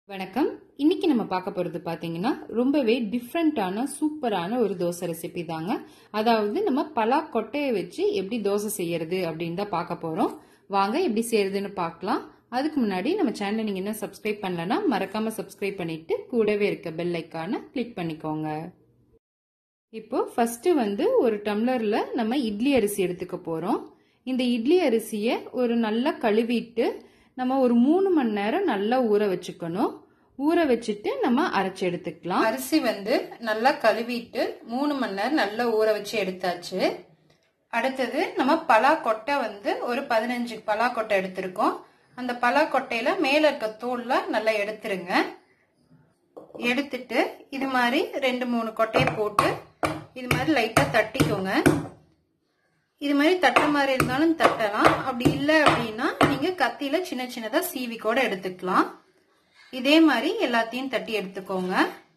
வணக்கம் இன்னைக்கு நம்ம பார்க்க போறது பாத்தீங்கன்னா ரொம்பவே டிஃப்ரெண்டான சூப்பரான ஒரு தோசை ரெசிபி தாங்க அதாவது நம்ம பலா கொட்டையை வச்சு எப்படி தோசை செய்யறது அப்படின்னு தான் பார்க்க போறோம் வாங்க எப்படி செய்யறதுன்னு பார்க்கலாம் அதுக்கு முன்னாடி நம்ம சேனலை நீங்க இன்னும் சப்ஸ்கிரைப் பண்ணலன்னா மறக்காம சப்ஸ்கிரைப் பண்ணிட்டு கூடவே இருக்க பெல் ஐக்கானை கிளிக் பண்ணிக்கோங்க இப்போ ஃபர்ஸ்ட் வந்து ஒரு டம்ளர்ல நம்ம இட்லி அரிசி எடுத்துக்க போறோம் இந்த இட்லி அரிசியை ஒரு நல்லா கழுவிட்டு நம்ம ஒரு மூணு மணி நேரம் நல்லா ஊற வச்சுக்கணும் ஊற வச்சுட்டு நம்ம அரைச்சு எடுத்துக்கலாம் அரிசி வந்து நல்லா கழுவிட்டு மூணு மணி நேரம் நல்லா ஊற வச்சு எடுத்தாச்சு அடுத்தது நம்ம பலா கொட்டை வந்து ஒரு பதினஞ்சு பலா கொட்டை எடுத்திருக்கோம் அந்த பலா கொட்டையில மேல இருக்க தோல்ல நல்லா எடுத்துருங்க எடுத்துட்டு இது மாதிரி ரெண்டு மூணு கொட்டையை போட்டு இது மாதிரி லைட்டா தட்டிக்கோங்க இது மாதிரி தட்டுற மாதிரி இருந்தாலும் தட்டலாம் அப்படி இல்லை அப்படின்னா நீங்க கத்தியில சின்ன சின்னதா சீவி கூட எடுத்துக்கலாம் இதே மாதிரி எல்லாத்தையும் தட்டி எடுத்துக்கோங்க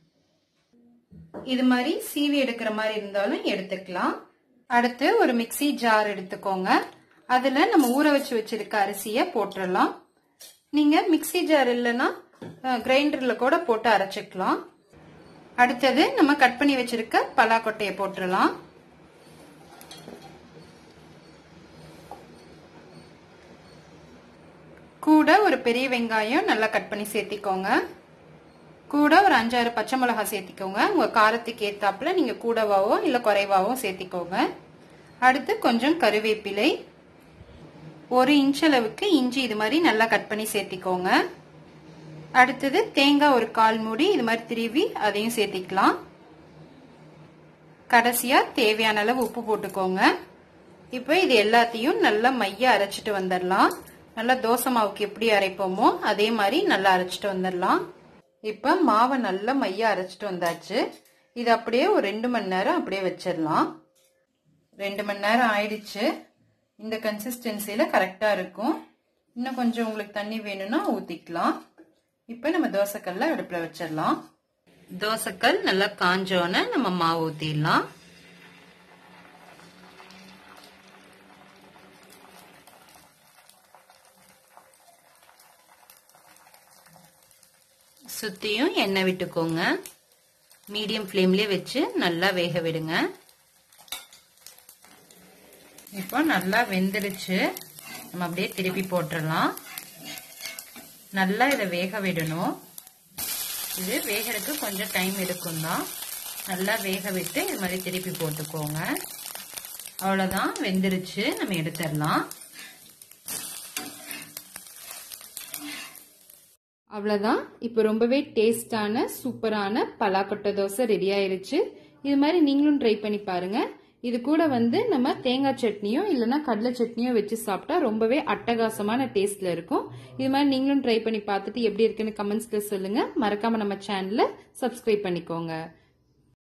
இது மாதிரி சீவி எடுக்கிற மாதிரி இருந்தாலும் எடுத்துக்கலாம் அடுத்து ஒரு மிக்சி ஜார் எடுத்துக்கோங்க அதுல நம்ம ஊற வச்சு வச்சிருக்க அரிசிய போட்டுடலாம் நீங்க மிக்சி ஜார் இல்லைன்னா கிரைண்டர்ல கூட போட்டு அரைச்சிக்கலாம் அடுத்தது நம்ம கட் பண்ணி வச்சிருக்க பலாக்கொட்டையை போட்டுடலாம் கூட ஒரு பெரிய வெங்காயம் நல்லா கட் பண்ணி சேர்த்திக்கோங்க கூட ஒரு அஞ்சாறு பச்சை மிளகாய் சேர்த்திக்கோங்க உங்க காரத்துக்கு ஏத்தாப்புல நீங்க கூடவாவோ இல்ல குறைவாவோ சேர்த்திக்கோங்க அடுத்து கொஞ்சம் கருவேப்பிலை ஒரு இன்ச் அளவுக்கு இஞ்சி இது மாதிரி நல்லா கட் பண்ணி சேர்த்திக்கோங்க அடுத்தது தேங்காய் ஒரு கால் மூடி இது மாதிரி திருவி அதையும் சேர்த்திக்கலாம் கடைசியா தேவையான அளவு உப்பு போட்டுக்கோங்க இப்போ இது எல்லாத்தையும் நல்லா மைய அரைச்சிட்டு வந்துடலாம் நல்லா தோசை மாவுக்கு எப்படி அரைப்போமோ அதே மாதிரி நல்லா அரைச்சிட்டு வந்துடலாம் இப்ப மாவை நல்லா மைய அரைச்சிட்டு வந்தாச்சு இது அப்படியே ஒரு ரெண்டு மணி நேரம் அப்படியே வச்சிடலாம் ரெண்டு மணி நேரம் ஆயிடுச்சு இந்த கன்சிஸ்டன்சில கரெக்டா இருக்கும் இன்னும் கொஞ்சம் உங்களுக்கு தண்ணி வேணும்னா ஊத்திக்கலாம் இப்ப நம்ம தோசைக்கல்ல அடுப்புல வச்சிடலாம் தோசைக்கல் நல்லா காஞ்சோன்னு நம்ம மாவு ஊத்திடலாம் சுத்தியும் எண்ணெய் விட்டுக்கோங்க மீடியம் ஃப்ளேம்லயே வச்சு நல்லா வேக விடுங்க இப்போ நல்லா வெந்துடுச்சு நம்ம அப்படியே திருப்பி போட்டுடலாம் நல்லா இதை வேக விடணும் இது வேகிறதுக்கு கொஞ்சம் டைம் எடுக்கும் தான் நல்லா வேக விட்டு இது மாதிரி திருப்பி போட்டுக்கோங்க அவ்வளோதான் வெந்துருச்சு நம்ம எடுத்துடலாம் அவ்வளோதான் இப்போ ரொம்பவே டேஸ்டான சூப்பரான பலாக்கொட்டை தோசை ரெடி ஆயிருச்சு இது மாதிரி நீங்களும் ட்ரை பண்ணி பாருங்க இது கூட வந்து நம்ம தேங்காய் சட்னியோ இல்லைன்னா கடலை சட்னியோ வச்சு சாப்பிட்டா ரொம்பவே அட்டகாசமான டேஸ்ட்ல இருக்கும் இது மாதிரி நீங்களும் ட்ரை பண்ணி பார்த்துட்டு எப்படி இருக்குன்னு கமெண்ட்ஸ்ல சொல்லுங்க மறக்காம நம்ம சேனலை சப்ஸ்கிரைப் பண்ணிக்கோங்க